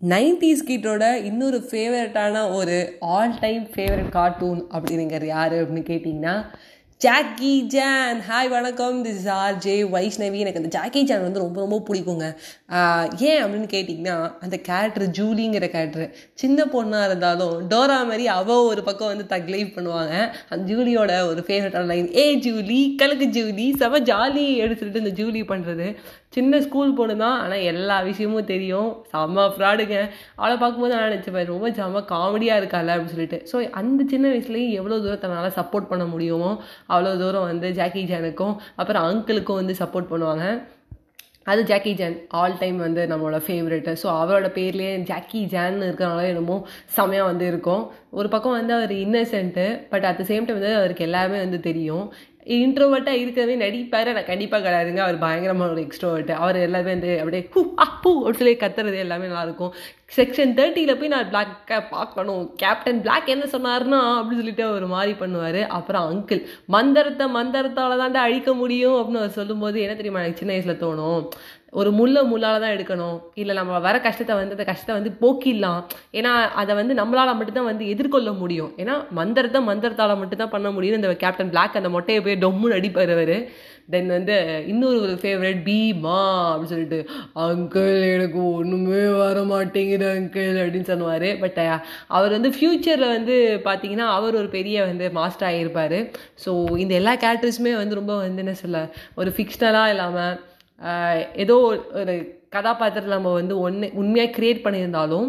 nineties கிட்டோட இன்னொரு ஃபேவரட்டான ஒரு ஆல் டைம் ஃபேவரட் கார்ட்டூன் அப்படிங்கிற யார் அப்படின்னு கேட்டிங்கன்னா ஜாக்கி ஜான் ஹாய் வணக்கம் this is R J Vaishnavi எனக்கு அந்த ஜாக்கி ஜான் வந்து ரொம்ப ரொம்ப பிடிக்குங்க ஆஹ் ஏன் அப்படின்னு கேட்டிங்கன்னா அந்த கேரக்டர் ஜூலிங்கிற கேரக்டர் சின்ன பொண்ணாக இருந்தாலும் டோரா மாதிரி அவள் ஒரு பக்கம் வந்து தக் லைஃப் பண்ணுவாங்க அந்த ஜூலியோட ஒரு ஃபேவரட்டான லைன் ஏ ஜூலி கலக்கு ஜூலி செம ஜாலி எடுத்துட்டு இந்த ஜூலி பண்ணுறது சின்ன ஸ்கூல் பொண்ணு தான் ஆனால் எல்லா விஷயமும் தெரியும் செம்ம ஃப்ராடுங்க அவளை பார்க்கும்போது நான் நினச்சேன் ரொம்ப செம்ம காமெடியாக இருக்கால அப்படின்னு சொல்லிட்டு ஸோ அந்த சின்ன வயசுலேயும் எவ்வளோ தூரம் தன்னால் சப்போர்ட் பண்ண முடியுமோ அவ்வளோ தூரம் வந்து ஜாக்கி ஜானுக்கும் அப்புறம் அங்கிளுக்கும் வந்து சப்போர்ட் பண்ணுவாங்க அது ஜாக்கி ஜான் ஆல் டைம் வந்து நம்மளோட ஃபேவரெட்டு ஸோ அவரோட பேர்லேயே ஜாக்கி ஜான் இருக்கிறனால என்னமோ செமையாக வந்து இருக்கும் ஒரு பக்கம் வந்து அவர் innocent but at the same time வந்து அவருக்கு எல்லாமே வந்து தெரியும் இன்ட்ரோவர்ட்டாக இருக்கவே நடிப்பார் நான் கண்டிப்பாக கிடையாதுங்க அவர் பயங்கரமான ஒரு எக்ஸ்ட்ரோவர்ட்டு அவர் எல்லாமே வந்து அப்படியே ஹூ அப்பூ ஒரு சொல்லி கத்துறது எல்லாமே நல்லாயிருக்கும் செக்ஷன் தேர்ட்டியில் போய் நான் பிளாக் பார்க்கணும் கேப்டன் பிளாக் என்ன சொன்னார்னா அப்படின்னு சொல்லிட்டு ஒரு மாதிரி பண்ணுவார் அப்புறம் அங்கிள் மந்திரத்தை மந்திரத்தால் தாண்டா அழிக்க முடியும் அப்படின்னு அவர் சொல்லும்போது என்ன தெரியுமா எனக்கு சின்ன வயசில் தோணும் ஒரு முள்ளை முள்ளால் தான் எடுக்கணும் இல்லை நம்ம வர கஷ்டத்தை வந்து அந்த கஷ்டத்தை வந்து போக்கிடலாம் ஏன்னா அதை வந்து நம்மளால் மட்டும்தான் வந்து எதிர்கொள்ள முடியும் ஏன்னா மந்திரத்தை மந்திரத்தால் மட்டும்தான் பண்ண முடியும் இந்த கேப்டன் பிளாக் அந்த மொட்டையை போய் டொம்முன்னு அடிப்பார் அவர் தென் வந்து இன்னொரு ஒரு ஃபேவரட் பீமா அப்படின்னு சொல்லிட்டு அங்கிள் எனக்கு ஒன்றுமே வர மாட்டேங்குது அங்கிள் அப்படின்னு சொல்லுவார் பட் அவர் வந்து ஃப்யூச்சரில் வந்து பார்த்தீங்கன்னா அவர் ஒரு பெரிய வந்து மாஸ்டர் ஆகியிருப்பார் ஸோ இந்த எல்லா கேரக்டர்ஸுமே வந்து ரொம்ப வந்து என்ன சொல்ல ஒரு ஃபிக்ஷனலாக இல்லாமல் ஏதோ ஒரு கதாபாத்திரத்தில் நம்ம வந்து ஒன்று உண்மையாக க்ரியேட் பண்ணியிருந்தாலும்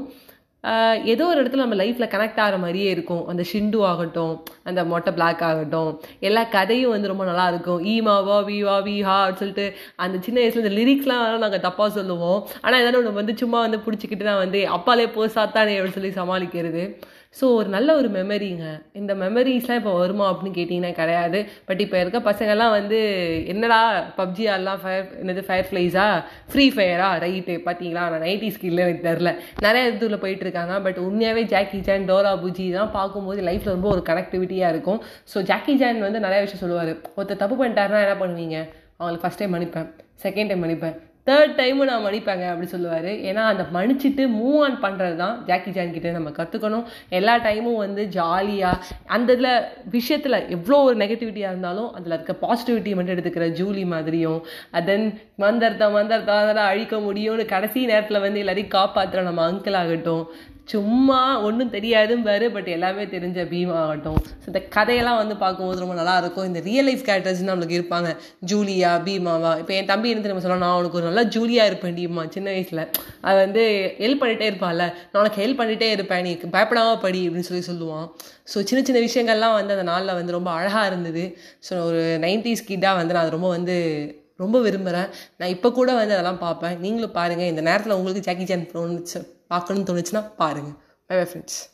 ஏதோ ஒரு இடத்துல நம்ம லைஃப்பில் கனெக்ட் ஆகிற மாதிரியே இருக்கும் அந்த ஷிண்டு ஆகட்டும் அந்த மொட்டை பிளாக் ஆகட்டும் எல்லா கதையும் வந்து ரொம்ப நல்லா இருக்கும் ஈமா வா வி வா வி ஹா அப்படின்னு சொல்லிட்டு அந்த சின்ன வயசில் இந்த லிரிக்ஸ்லாம் நாங்கள் தப்பாக சொல்லுவோம் ஆனால் ஏதாவது ஒன்று வந்து சும்மா வந்து பிடிச்சிக்கிட்டு தான் வந்து அப்பாலே போ சாத்தானே அப்படின்னு சொல்லி சமாளிக்கிறது ஸோ ஒரு நல்ல ஒரு மெமரிங்க இந்த மெமரிஸ்லாம் இப்போ வருமா அப்படின்னு கேட்டிங்கன்னா கிடையாது பட் இப்போ இருக்க பசங்கள்லாம் வந்து என்னடா பப்ஜி ஆடலாம் ஃபயர் என்னது ஃபயர் ஃப்ளைஸா ஃப்ரீ ஃபயரா ரைட்டு பார்த்தீங்களா நான் நைன்டி ஸ்கில்ல எனக்கு தெரில நிறைய இதுல போயிட்டு இருக்காங்க பட் உண்மையாகவே ஜாக்கி ஜான் டோரா புஜி தான் பார்க்கும்போது லைஃப்பில் ரொம்ப ஒரு கனெக்டிவிட்டியாக இருக்கும் ஸோ ஜாக்கி ஜான் வந்து நிறைய விஷயம் சொல்லுவார் ஒருத்தர் தப்பு பண்ணிட்டாருன்னா என்ன பண்ணுவீங்க அவங்களுக்கு ஃபஸ்ட் டைம் மன்னிப்பேன் செகண்ட் டைம் மன்னிப்பேன் தேர்ட் டைமும் நான் மன்னிப்பேங்க அப்படி சொல்லுவார் ஏன்னா அந்த மன்னிச்சிட்டு மூவ் ஆன் பண்ணுறது தான் ஜாக்கி ஜான் கிட்டே நம்ம கற்றுக்கணும் எல்லா டைமும் வந்து ஜாலியாக அந்த இதில் விஷயத்தில் எவ்வளோ ஒரு நெகட்டிவிட்டியாக இருந்தாலும் அதில் இருக்க பாசிட்டிவிட்டி மட்டும் எடுத்துக்கிற ஜூலி மாதிரியும் தென் மந்தர்த்தா மந்தர்த்தா அதெல்லாம் அழிக்க முடியும்னு கடைசி நேரத்தில் வந்து எல்லாரையும் காப்பாற்றுற நம்ம அங்கிள் ஆகட்டும் சும்மா ஒன்றும் தெரியாதும்பாரு பட் எல்லாமே தெரிஞ்ச பீமா ஆகட்டும் ஸோ இந்த கதையெல்லாம் வந்து பார்க்கும்போது ரொம்ப நல்லா இருக்கும் இந்த ரியல் லைஃப் கேரக்டர்ஸ் நம்மளுக்கு இருப்பாங்க ஜூலியா பீமாவா இப்போ என் தம்பி என்ன தெரியுமா சொல்லலாம் நான் உனக்கு ஒரு நல்லா ஜூலியா இருப்பேன் டீமா சின்ன வயசில் அது வந்து ஹெல்ப் பண்ணிகிட்டே இருப்பான்ல நான் உனக்கு ஹெல்ப் பண்ணிகிட்டே இருப்பேன் நீ பயப்படாம படி அப்படின்னு சொல்லி சொல்லுவான் ஸோ சின்ன சின்ன விஷயங்கள்லாம் வந்து அந்த நாளில் வந்து ரொம்ப அழகாக இருந்தது ஸோ ஒரு நைன்டிஸ் கிட்டாக வந்து நான் அது ரொம்ப வந்து ரொம்ப விரும்புகிறேன் நான் இப்போ கூட வந்து அதெல்லாம் பார்ப்பேன் நீங்களும் பாருங்கள் இந்த நேரத்தில் உங்களுக்கு ஜாக்கி சான் தோணுச்சு பார்க்கணும்னு தோணுச்சுன்னா பாருங்கள் பை பை ஃப்ரெண்ட்ஸ்